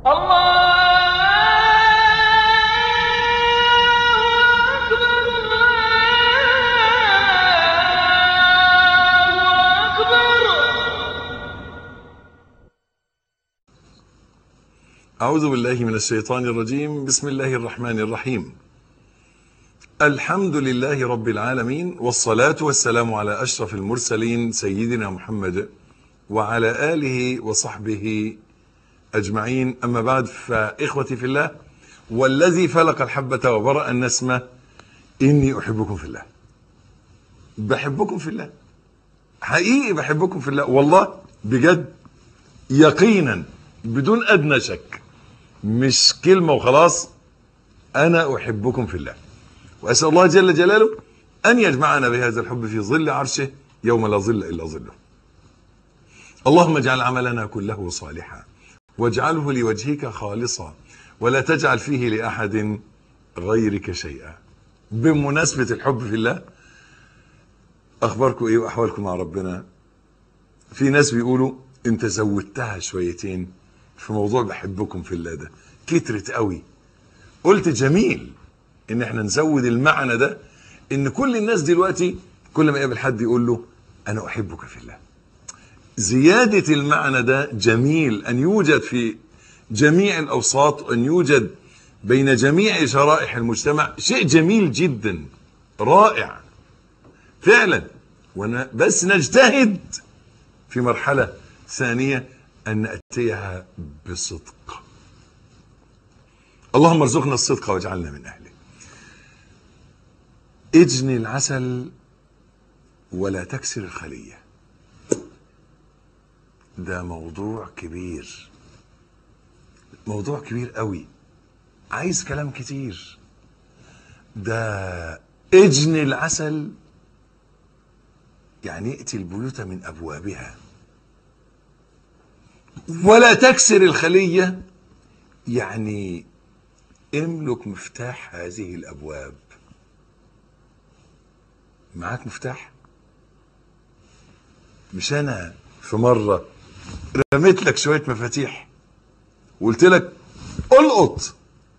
أعوذ بالله من الشيطان الرجيم بسم الله الرحمن الرحيم الحمد لله رب العالمين والصلاة والسلام على أشرف المرسلين سيدنا محمد وعلى آله وصحبه أجمعين أما بعد فإخوتي في الله والذي فلق الحبة وبرأ النسمة إني أحبكم في الله بحبكم في الله حقيقي بحبكم في الله والله بجد يقينا بدون أدنى شك مش كلمة وخلاص أنا أحبكم في الله وأسأل الله جل جلاله أن يجمعنا بهذا الحب في ظل عرشه يوم لا ظل إلا ظله اللهم اجعل عملنا كله صالحا واجعله لوجهك خالصا ولا تجعل فيه لأحد غيرك شيئا بمناسبة الحب في الله أخباركم إيه وأحوالكم مع ربنا في ناس بيقولوا أنت زودتها شويتين في موضوع بحبكم في الله ده كترت قوي قلت جميل ان احنا نزود المعنى ده ان كل الناس دلوقتي كل ما يقابل حد يقول له انا احبك في الله زيادة المعنى ده جميل ان يوجد في جميع الاوساط ان يوجد بين جميع شرائح المجتمع شيء جميل جدا رائع فعلا وانا بس نجتهد في مرحلة ثانية أن نأتيها بصدق اللهم ارزقنا الصدق واجعلنا من أهله اجني العسل ولا تكسر الخلية ده موضوع كبير موضوع كبير قوي عايز كلام كتير ده اجني العسل يعني ائتي البيوت من أبوابها ولا تكسر الخلية يعني املك مفتاح هذه الأبواب معاك مفتاح مش أنا في مرة رميت لك شوية مفاتيح وقلت لك القط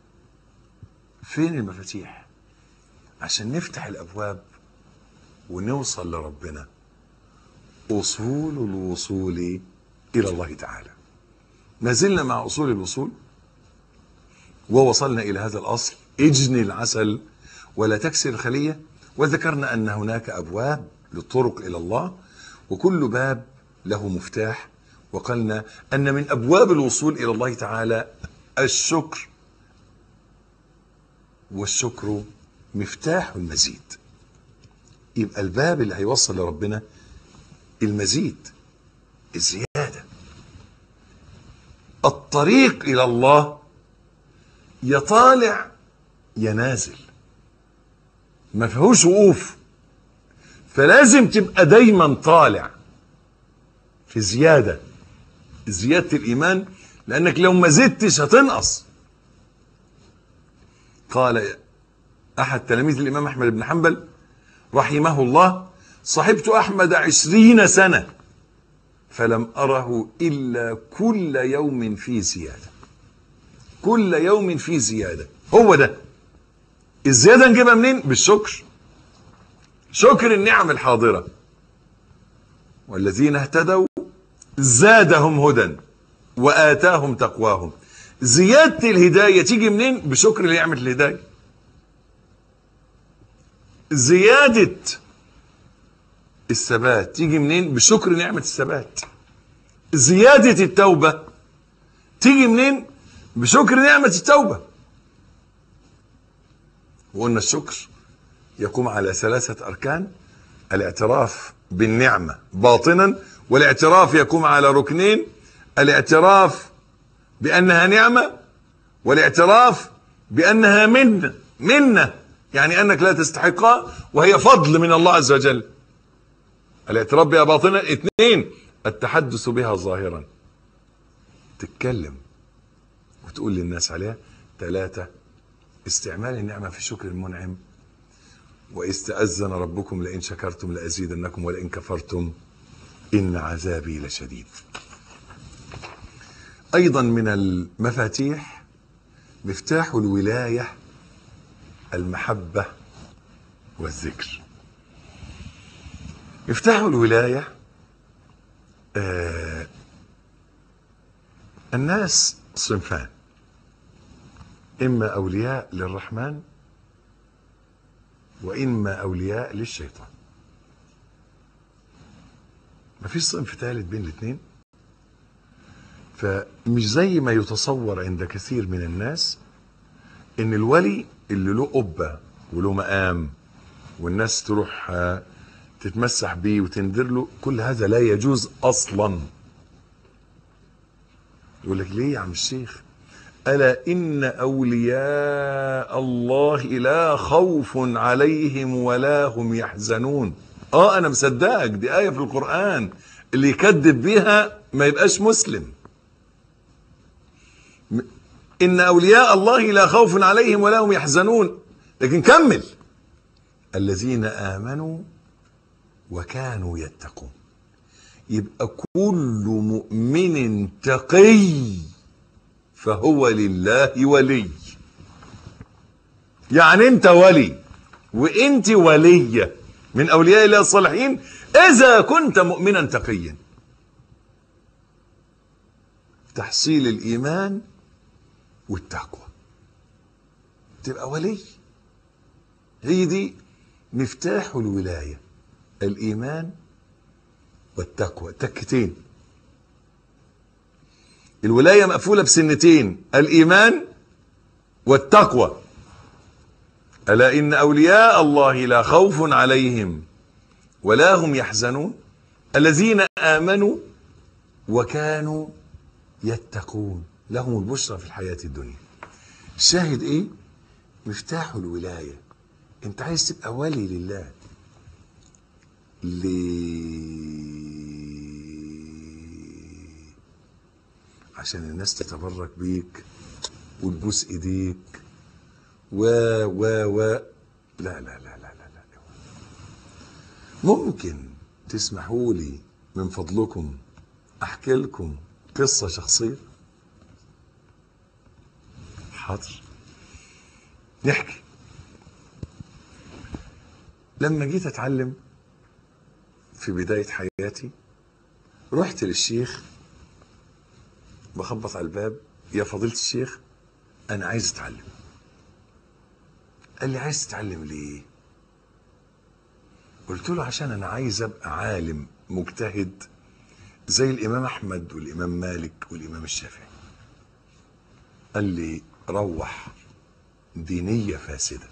فين المفاتيح عشان نفتح الأبواب ونوصل لربنا أصول الوصول إلى الله تعالى ما زلنا مع أصول الوصول ووصلنا إلى هذا الأصل اجني العسل ولا تكسر الخلية وذكرنا أن هناك أبواب للطرق إلى الله وكل باب له مفتاح وقلنا أن من أبواب الوصول إلى الله تعالى الشكر والشكر مفتاح المزيد يبقى الباب اللي هيوصل لربنا المزيد الزيادة الطريق إلى الله يطالع ينازل ما فيهوش وقوف فلازم تبقى دايما طالع في زيادة زيادة الإيمان لأنك لو ما زدتش هتنقص قال أحد تلاميذ الإمام أحمد بن حنبل رحمه الله صحبت أحمد عشرين سنة فلم أره إلا كل يوم في زيادة كل يوم في زيادة هو ده الزيادة نجيبها منين بالشكر شكر النعم الحاضرة والذين اهتدوا زادهم هدى وآتاهم تقواهم زيادة الهداية تيجي منين بشكر نعمة الهداية زيادة الثبات تيجي منين بشكر نعمة الثبات زيادة التوبة تيجي منين بشكر نعمة التوبة وقلنا الشكر يقوم على ثلاثة أركان الاعتراف بالنعمة باطنا والاعتراف يقوم على ركنين الاعتراف بأنها نعمة والاعتراف بأنها منة منة يعني أنك لا تستحقها وهي فضل من الله عز وجل الاعتراف بها باطنا اثنين التحدث بها ظاهرا تتكلم وتقول للناس عليها ثلاثة استعمال النعمة في شكر المنعم وإذ تأذن ربكم لئن شكرتم لأزيدنكم ولئن كفرتم إن عذابي لشديد ايضا من المفاتيح مفتاح الولايه المحبه والذكر مفتاح الولايه آه الناس صنفان اما اولياء للرحمن واما اولياء للشيطان مفيش صنف ثالث بين الاثنين فمش زي ما يتصور عند كثير من الناس ان الولي اللي له قبه وله مقام والناس تروح آه، تتمسح بيه وتندر له كل هذا لا يجوز اصلا يقول لك ليه يا عم الشيخ الا ان اولياء الله لا خوف عليهم ولا هم يحزنون اه انا مصدقك دي ايه في القران اللي يكذب بيها ما يبقاش مسلم م- ان اولياء الله لا خوف عليهم ولا هم يحزنون لكن كمل الذين امنوا وكانوا يتقون يبقى كل مؤمن تقي فهو لله ولي يعني انت ولي وانت ولية من اولياء الله الصالحين اذا كنت مؤمنا تقيا تحصيل الايمان والتقوى تبقى ولي هي دي مفتاح الولايه الايمان والتقوى تكتين الولايه مقفوله بسنتين الايمان والتقوى الا ان اولياء الله لا خوف عليهم ولا هم يحزنون الذين امنوا وكانوا يتقون لهم البشرى في الحياه الدنيا الشاهد ايه مفتاح الولايه انت عايز تبقى ولي لله ليه عشان الناس تتبرك بيك وتبوس ايديك و و و لا لا لا لا لا لا ممكن تسمحوا لي من فضلكم احكي لكم قصه شخصيه حاضر نحكي لما جيت اتعلم في بدايه حياتي رحت للشيخ بخبط على الباب يا فضيله الشيخ انا عايز اتعلم قال لي عايز تتعلم ليه قلت له عشان انا عايز ابقى عالم مجتهد زي الامام احمد والامام مالك والامام الشافعي قال لي روح دينيه فاسده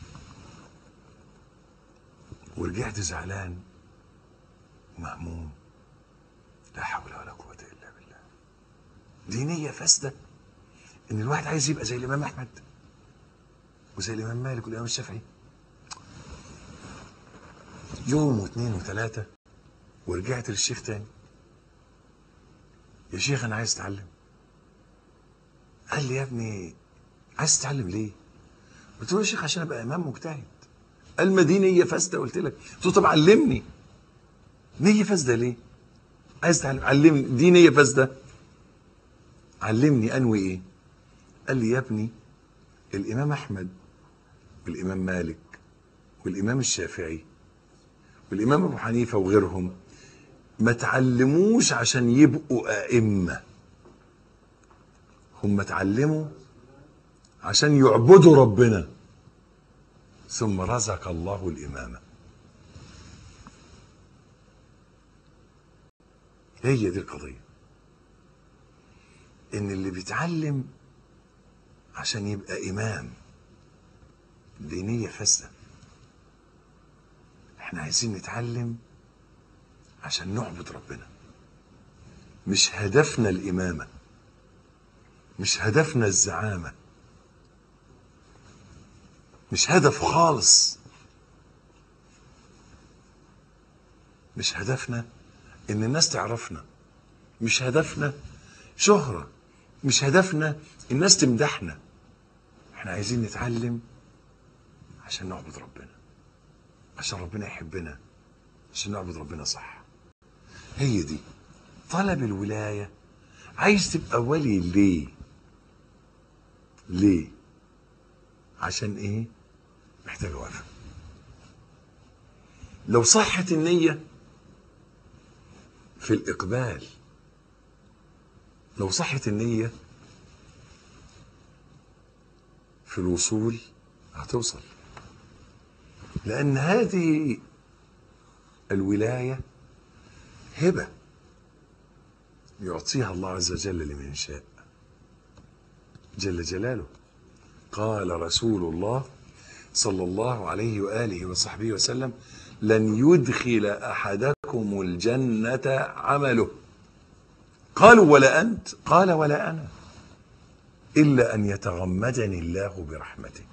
ورجعت زعلان ومهموم لا حول ولا قوه الا بالله دينيه فاسده ان الواحد عايز يبقى زي الامام احمد وزي الامام مالك والامام الشافعي يوم واثنين وثلاثه ورجعت للشيخ تاني يا شيخ انا عايز اتعلم قال لي يا ابني عايز تتعلم ليه قلت له يا شيخ عشان ابقى امام مجتهد قال ما دي نيه فاسده قلت لك قلت له طب علمني نيه فاسده ليه عايز تتعلم علمني دي نيه فاسده علمني انوي ايه قال لي يا ابني الامام احمد والامام مالك والامام الشافعي والامام ابو حنيفه وغيرهم ما تعلموش عشان يبقوا ائمه هم اتعلموا عشان يعبدوا ربنا ثم رزق الله الامامه هي دي القضيه ان اللي بيتعلم عشان يبقى امام دينيه فاسده احنا عايزين نتعلم عشان نعبد ربنا مش هدفنا الامامه مش هدفنا الزعامه مش هدف خالص مش هدفنا ان الناس تعرفنا مش هدفنا شهرة مش هدفنا الناس تمدحنا احنا عايزين نتعلم عشان نعبد ربنا عشان ربنا يحبنا عشان نعبد ربنا صح هي دي طلب الولاية عايز تبقى ولي ليه ليه عشان ايه محتاج وقفه لو صحت النيه في الاقبال لو صحت النيه في الوصول هتوصل لان هذه الولايه هبه يعطيها الله عز وجل لمن شاء جل جلاله قال رسول الله صلى الله عليه واله وصحبه وسلم لن يدخل احدكم الجنه عمله قالوا ولا انت قال ولا انا الا ان يتغمدني الله برحمته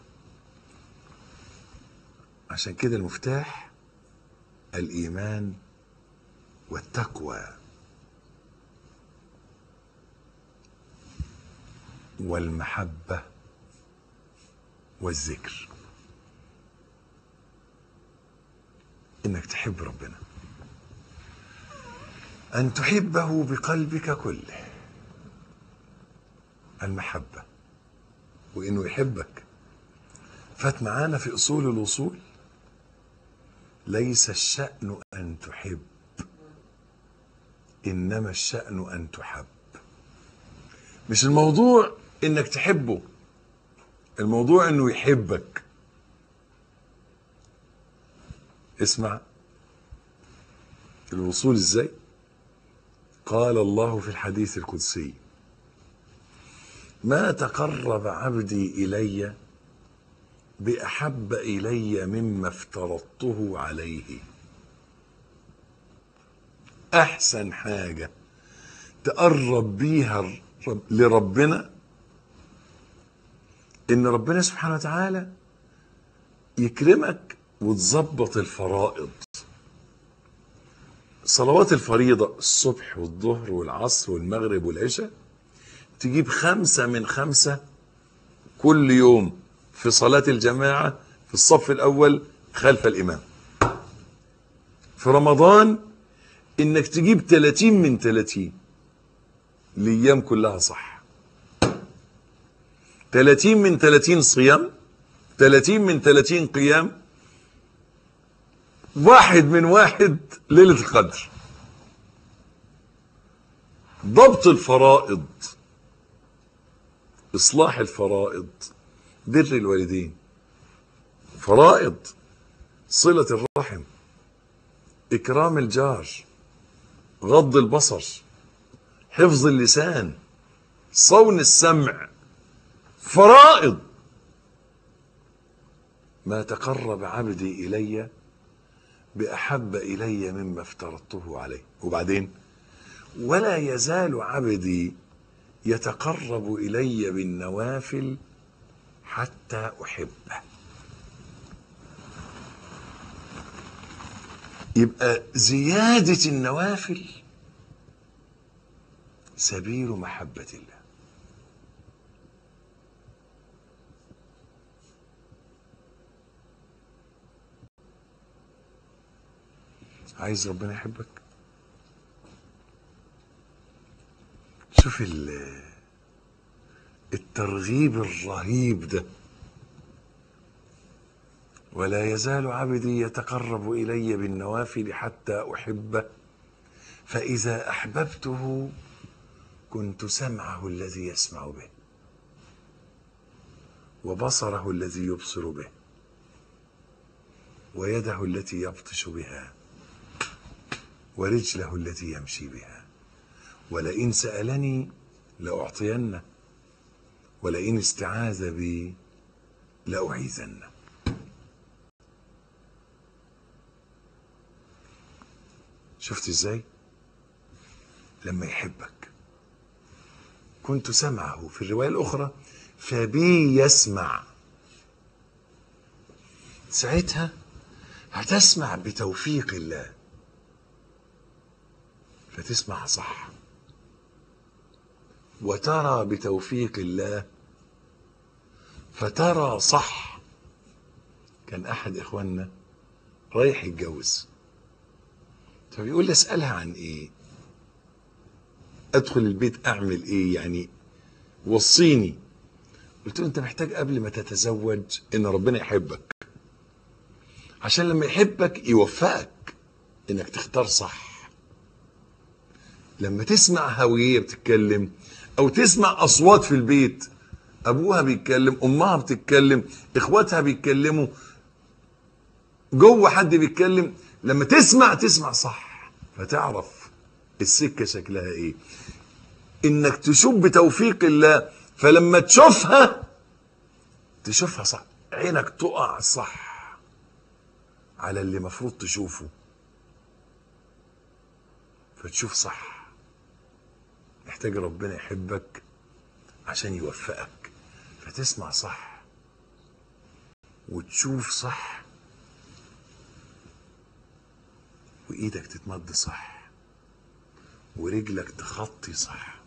عشان كده المفتاح الايمان والتقوى والمحبه والذكر انك تحب ربنا ان تحبه بقلبك كله المحبه وانه يحبك فات معانا في اصول الوصول ليس الشان ان تحب انما الشان ان تحب مش الموضوع انك تحبه الموضوع انه يحبك اسمع الوصول ازاي قال الله في الحديث القدسي ما تقرب عبدي الي باحب الي مما افترضته عليه احسن حاجه تقرب بيها لربنا ان ربنا سبحانه وتعالى يكرمك وتظبط الفرائض صلوات الفريضة الصبح والظهر والعصر والمغرب والعشاء تجيب خمسة من خمسة كل يوم في صلاة الجماعة في الصف الأول خلف الإمام في رمضان إنك تجيب 30 من 30 الأيام كلها صح 30 من 30 صيام 30 من 30 قيام واحد من واحد ليلة القدر ضبط الفرائض إصلاح الفرائض بر الوالدين فرائض صلة الرحم إكرام الجار غض البصر حفظ اللسان صون السمع فرائض ما تقرب عبدي الي باحب الي مما افترضته عليه وبعدين ولا يزال عبدي يتقرب الي بالنوافل حتى احبه يبقى زياده النوافل سبيل محبه الله عايز ربنا يحبك شوف الترغيب الرهيب ده ولا يزال عبدي يتقرب الي بالنوافل حتى احبه فاذا احببته كنت سمعه الذي يسمع به وبصره الذي يبصر به ويده التي يبطش بها ورجله التي يمشي بها ولئن سألني لأعطينه ولئن استعاذ بي لأعيذنه شفت ازاي لما يحبك كنت سمعه في الرواية الأخرى فبي يسمع ساعتها هتسمع بتوفيق الله فتسمع صح وترى بتوفيق الله فترى صح كان احد اخواننا رايح يتجوز فبيقول لي اسالها عن ايه ادخل البيت اعمل ايه يعني وصيني قلت له انت محتاج قبل ما تتزوج ان ربنا يحبك عشان لما يحبك يوفقك انك تختار صح لما تسمع هوية بتتكلم او تسمع اصوات في البيت ابوها بيتكلم امها بتتكلم اخواتها بيتكلموا جوه حد بيتكلم لما تسمع تسمع صح فتعرف السكه شكلها ايه انك تشوف بتوفيق الله فلما تشوفها تشوفها صح عينك تقع صح على اللي مفروض تشوفه فتشوف صح محتاج ربنا يحبك عشان يوفقك فتسمع صح وتشوف صح وايدك تتمد صح ورجلك تخطي صح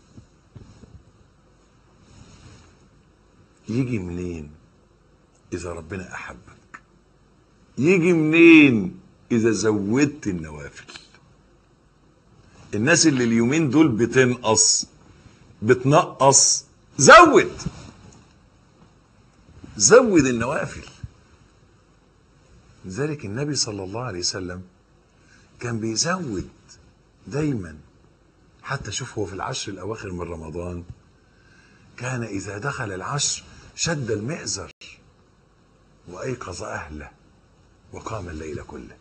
يجي منين اذا ربنا احبك يجي منين اذا زودت النوافل الناس اللي اليومين دول بتنقص بتنقص زود زود النوافل لذلك النبي صلى الله عليه وسلم كان بيزود دايما حتى شوف هو في العشر الاواخر من رمضان كان اذا دخل العشر شد المئزر وايقظ اهله وقام الليل كله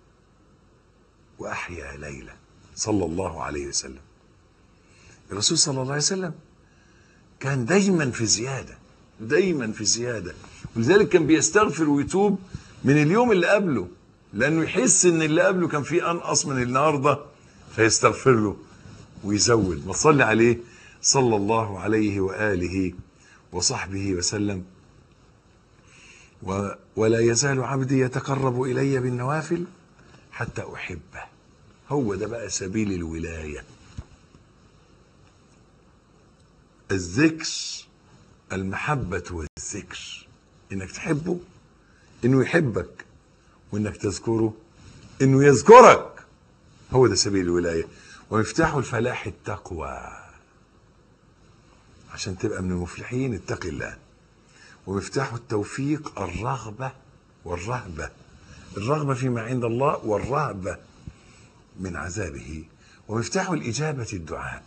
واحيا ليله صلى الله عليه وسلم الرسول صلى الله عليه وسلم كان دايما في زياده دايما في زياده ولذلك كان بيستغفر ويتوب من اليوم اللي قبله لانه يحس ان اللي قبله كان فيه انقص من النهارده فيستغفر له ويزود ما تصلي عليه صلى الله عليه واله وصحبه وسلم و ولا يزال عبدي يتقرب الي بالنوافل حتى احبه هو ده بقى سبيل الولايه الذكر المحبه والذكر انك تحبه انه يحبك وانك تذكره انه يذكرك هو ده سبيل الولايه ومفتاح الفلاح التقوى عشان تبقى من المفلحين اتق الله ومفتاح التوفيق الرغبه والرهبه الرغبه فيما عند الله والرهبه من عذابه ومفتاح الاجابه الدعاء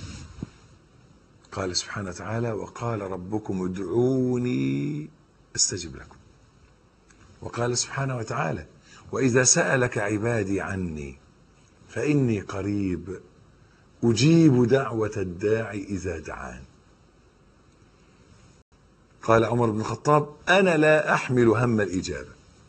قال سبحانه وتعالى وقال ربكم ادعوني استجب لكم وقال سبحانه وتعالى واذا سالك عبادي عني فاني قريب اجيب دعوه الداعي اذا دعان قال عمر بن الخطاب انا لا احمل هم الاجابه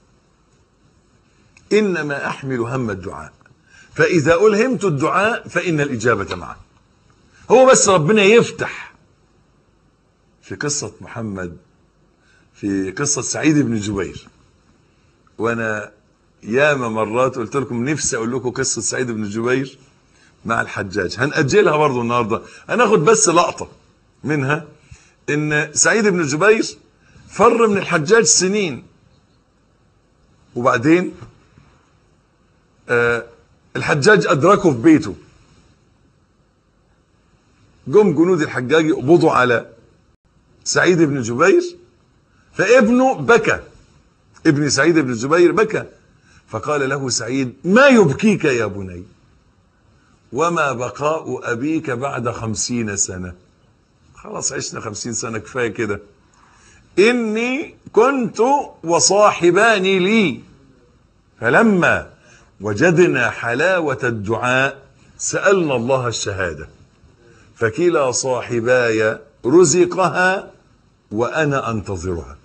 انما احمل هم الدعاء فاذا الهمت الدعاء فان الاجابه معه هو بس ربنا يفتح في قصه محمد في قصه سعيد بن جبير وانا ياما مرات قلت لكم نفسي اقول لكم قصه سعيد بن جبير مع الحجاج هنأجلها برضو النهارده هناخد بس لقطه منها ان سعيد بن جبير فر من الحجاج سنين وبعدين آه الحجاج ادركه في بيته جم جنود الحجاج يقبضوا على سعيد بن جبير فابنه بكى ابن سعيد بن جبير بكى فقال له سعيد ما يبكيك يا بني وما بقاء أبيك بعد خمسين سنة خلاص عشنا خمسين سنة كفاية كده إني كنت وصاحبان لي فلما وجدنا حلاوة الدعاء سألنا الله الشهادة فكلا صاحباي رزقها وأنا أنتظرها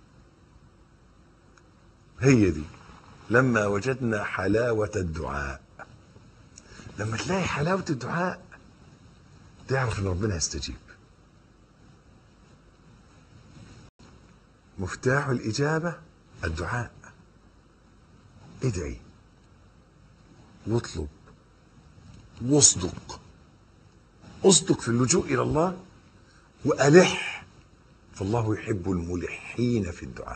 هي دي لما وجدنا حلاوة الدعاء لما تلاقي حلاوة الدعاء تعرف ان ربنا يستجيب مفتاح الإجابة الدعاء ادعي واطلب واصدق اصدق في اللجوء إلى الله وألح فالله يحب الملحين في الدعاء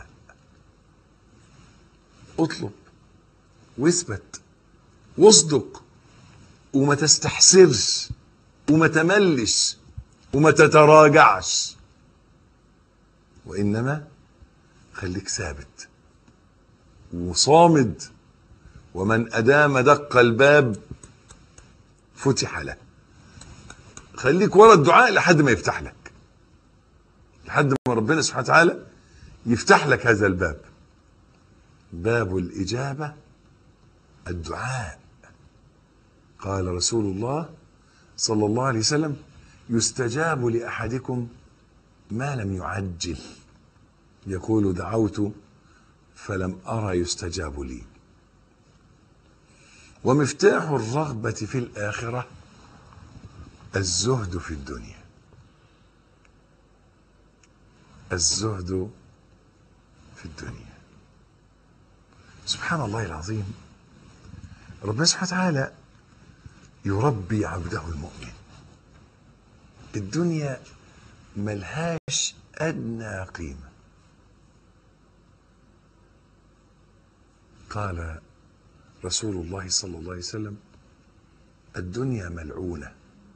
اطلب واثبت واصدق وما تستحسرش وما تملش وما تتراجعش وإنما خليك ثابت وصامد ومن أدام دق الباب فتح له خليك ورا الدعاء لحد ما يفتح لك لحد ما ربنا سبحانه وتعالى يفتح لك هذا الباب باب الإجابة الدعاء قال رسول الله صلى الله عليه وسلم يستجاب لأحدكم ما لم يعجل يقول دعوت فلم أرى يستجاب لي ومفتاح الرغبة في الآخرة الزهد في الدنيا الزهد في الدنيا سبحان الله العظيم ربنا سبحانه وتعالى يربي عبده المؤمن الدنيا ملهاش أدنى قيمة قال رسول الله صلى الله عليه وسلم الدنيا ملعونة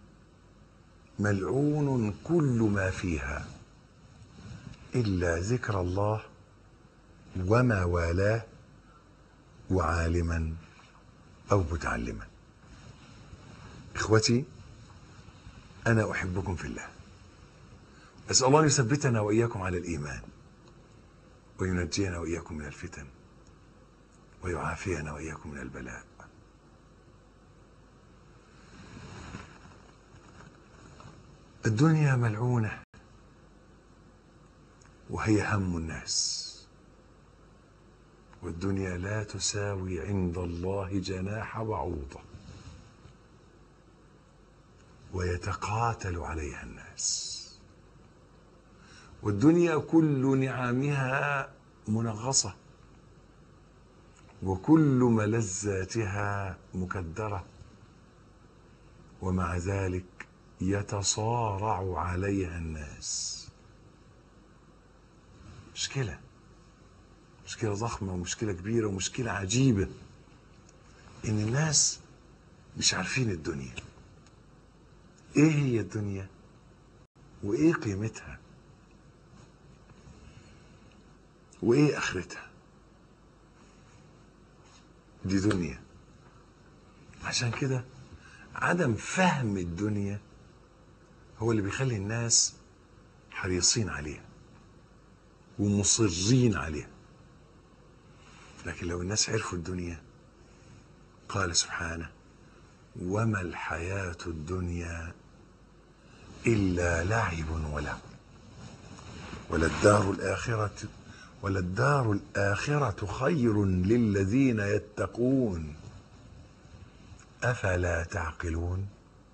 ملعون كل ما فيها إلا ذكر الله وما والاه وعالما أو متعلما إخوتي أنا أحبكم في الله أسأل الله أن يثبتنا وإياكم على الإيمان وينجينا وإياكم من الفتن ويعافينا وإياكم من البلاء الدنيا ملعونة وهي هم الناس والدنيا لا تساوي عند الله جناح بعوضة ويتقاتل عليها الناس والدنيا كل نعمها منغصة وكل ملذاتها مكدرة ومع ذلك يتصارع عليها الناس مشكلة مشكلة ضخمة ومشكلة كبيرة ومشكلة عجيبة إن الناس مش عارفين الدنيا إيه هي الدنيا وإيه قيمتها وإيه آخرتها دي دنيا عشان كده عدم فهم الدنيا هو اللي بيخلي الناس حريصين عليها ومصرين عليها لكن لو الناس عرفوا الدنيا قال سبحانه وما الحياة الدنيا إلا لعب ولهو وللدار الآخرة وللدار الآخرة خير للذين يتقون أفلا تعقلون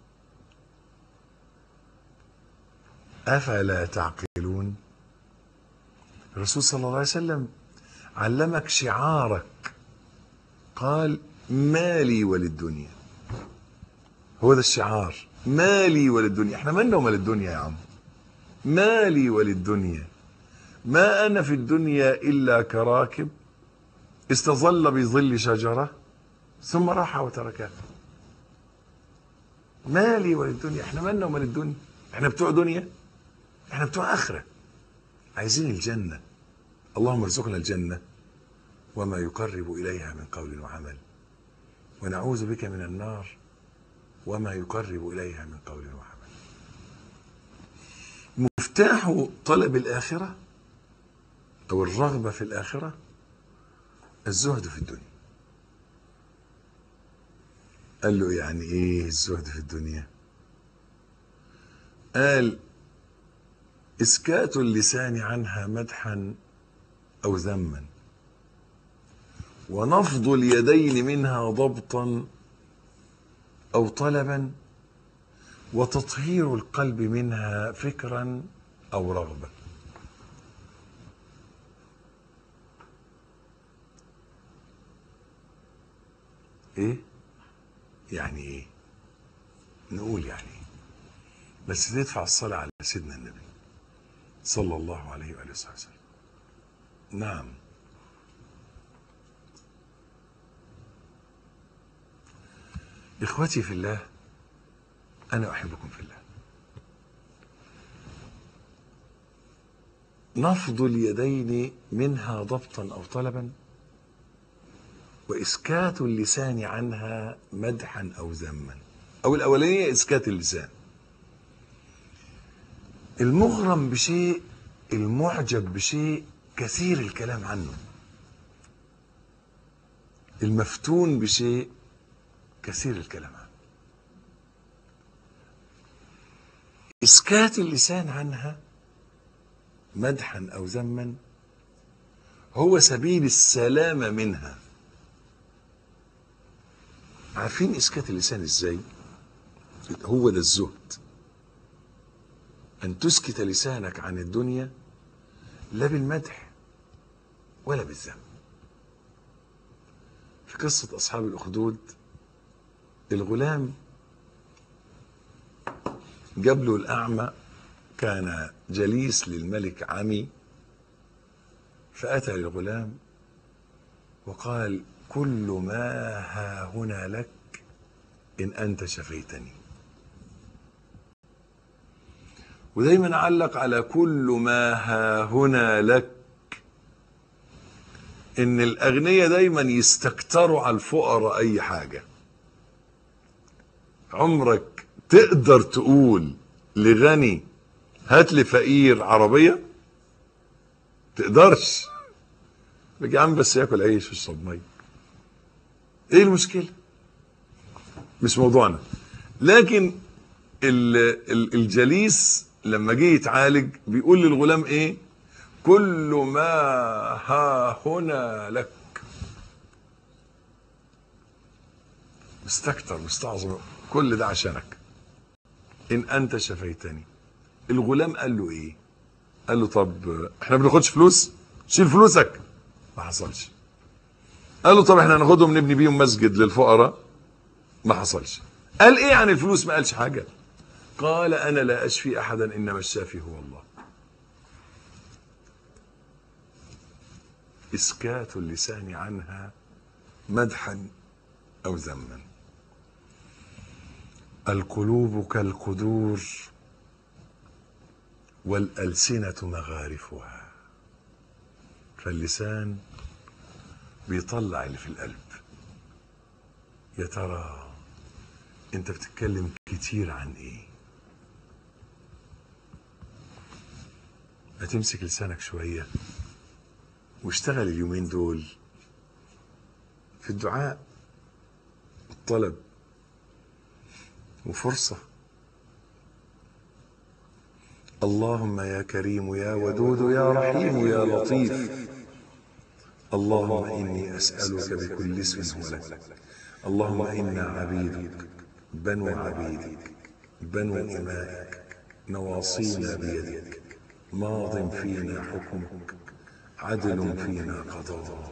أفلا تعقلون الرسول صلى الله عليه وسلم علمك شعارك قال مالي وللدنيا هو ده الشعار مالي وللدنيا احنا مالنا ومال الدنيا يا عم مالي وللدنيا ما أنا في الدنيا إلا كراكب استظل بظل شجرة ثم راح وتركها مالي وللدنيا احنا مالنا ومال الدنيا احنا بتوع دنيا احنا بتوع آخرة عايزين الجنة اللهم ارزقنا الجنة وما يقرب إليها من قول وعمل ونعوذ بك من النار وما يقرب إليها من قول وعمل مفتاح طلب الآخرة أو الرغبة في الآخرة الزهد في الدنيا قال له يعني إيه الزهد في الدنيا قال إسكات اللسان عنها مدحا أو ذما ونفض اليدين منها ضبطا أو طلبا وتطهير القلب منها فكرا أو رغبة إيه؟ يعني إيه؟ نقول يعني إيه؟ بس تدفع الصلاة على سيدنا النبي صلى الله عليه وآله وسلم نعم إخوتي في الله أنا أحبكم في الله نفض اليدين منها ضبطا أو طلبا وإسكات اللسان عنها مدحا أو ذما أو الأولانية إسكات اللسان المغرم بشيء المعجب بشيء كثير الكلام عنه المفتون بشيء كثير الكلام عنه إسكات اللسان عنها مدحا أو ذما هو سبيل السلامة منها عارفين إسكات اللسان إزاي هو ده الزهد أن تسكت لسانك عن الدنيا لا بالمدح ولا بالذم في قصة أصحاب الأخدود الغلام جاب له الأعمى كان جليس للملك عمي فأتى للغلام وقال كل ما ها هنا لك إن أنت شفيتني ودايما علق على كل ما ها هنا لك ان الاغنياء دايما يستكتروا على الفقراء اي حاجه عمرك تقدر تقول لغني هات لي فقير عربيه تقدرش لك يا عم بس ياكل عيش ويشرب ميه ايه المشكله مش موضوعنا لكن ال ال الجليس لما جه يتعالج بيقول للغلام ايه كل ما ها هنا لك مستكتر مستعظم كل ده عشانك ان انت شفيتني الغلام قال له ايه قال له طب احنا ما بناخدش فلوس شيل فلوسك ما حصلش قال له طب احنا هناخدهم نبني بيهم مسجد للفقراء ما حصلش قال ايه عن الفلوس ما قالش حاجه قال انا لا اشفي احدا انما الشافي هو الله اسكات اللسان عنها مدحا او ذما القلوب كالقدور والالسنه مغارفها فاللسان بيطلع اللي في القلب يا ترى انت بتتكلم كتير عن ايه هتمسك لسانك شوية واشتغل اليومين دول في الدعاء الطلب وفرصة اللهم يا كريم يا ودود يا رحيم يا لطيف اللهم إني أسألك بكل اسم هو لك اللهم إنا عبيدك بنو عبيدك بنو إمائك نواصينا بيدك ماض فينا حكمك عدل فينا قضاءك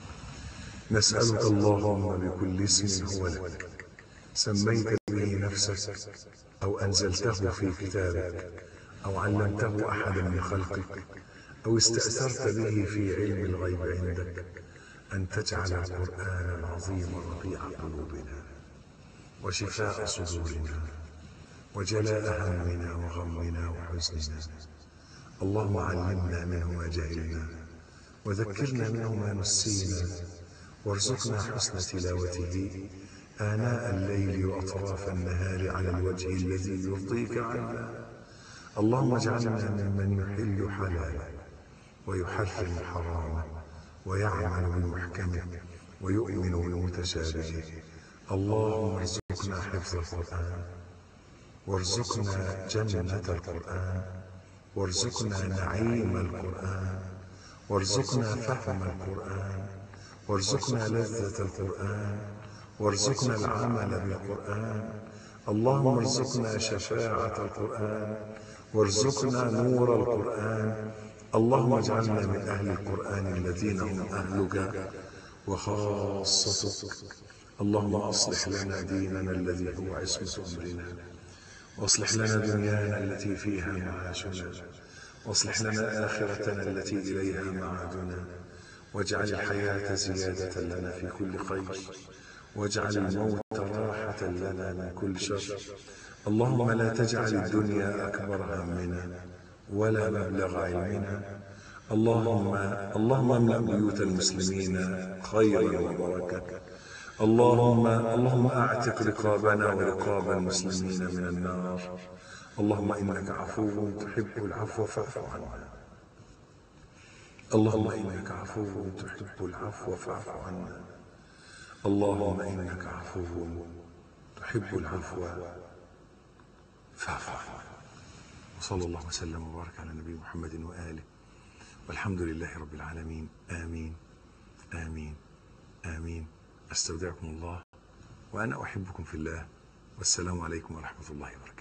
نسألك اللهم بكل اسم هو لك سميت به نفسك أو أنزلته في كتابك أو علمته أحدا من خلقك أو استأثرت به في علم الغيب عندك أن تجعل القرآن العظيم ربيع قلوبنا وشفاء صدورنا وجلاء همنا وغمنا وحزننا اللهم علمنا منه ما جهلنا وذكرنا منه ما نسينا وارزقنا حسن تلاوته آناء الليل وأطراف النهار على الوجه الذي يرضيك عنا اللهم اجعلنا ممن يحل حلالا ويحرم حراما ويعمل بمحكمه ويؤمن بمتشابهه اللهم ارزقنا حفظ القرآن وارزقنا جنة القرآن وارزقنا نعيم القرآن وارزقنا فهم القرآن وارزقنا لذة القرآن وارزقنا العمل بالقرآن اللهم ارزقنا شفاعة القرآن وارزقنا نور القرآن اللهم اجعلنا من أهل القرآن الذين هم أهلك وخاصتك اللهم أصلح لنا ديننا الذي هو عصمة أمرنا واصلح لنا دنيانا التي فيها معاشنا واصلح لنا آخرتنا التي إليها معادنا واجعل الحياة زيادة لنا في كل خير واجعل الموت راحة لنا من كل شر اللهم لا تجعل الدنيا أكبر همنا ولا مبلغ علمنا اللهم اللهم املأ بيوت المسلمين خيرا وبركة اللهم اللهم أعتق رقابنا ورقاب المسلمين من النار اللهم إنك عفو تحب العفو فاعف عنا اللهم إنك عفو تحب العفو فاعف عنا اللهم إنك عفو تحب العفو فاعف عنا وصلى الله وسلم وبارك على نبي محمد وآله والحمد لله رب العالمين آمين آمين آمين أستودعكم الله وأنا أحبكم في الله والسلام عليكم ورحمة الله وبركاته